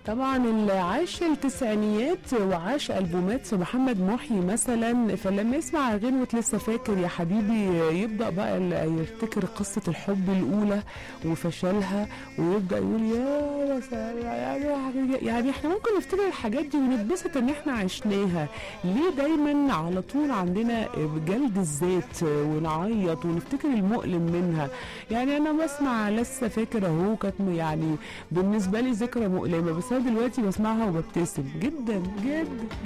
طبعا اللي عاش التسعينيات وعاش البومات محمد محي مثلا فلما يسمع غنوة لسه فاكر يا حبيبي يبدا بقى ال- يفتكر قصه الحب الاولى وفشلها ويبدا يقول يا سلام، يعني يعني احنا ممكن نفتكر الحاجات دي ونتبسط ان احنا عشناها ليه دايما على طول عندنا جلد الذات ونعيط ونفتكر المؤلم منها يعني انا بسمع لسه فاكر اهو كانت يعني بالنسبه لي ذكرى مؤلمه بس انا دلوقتي بسمعها وببتسم جدا جدا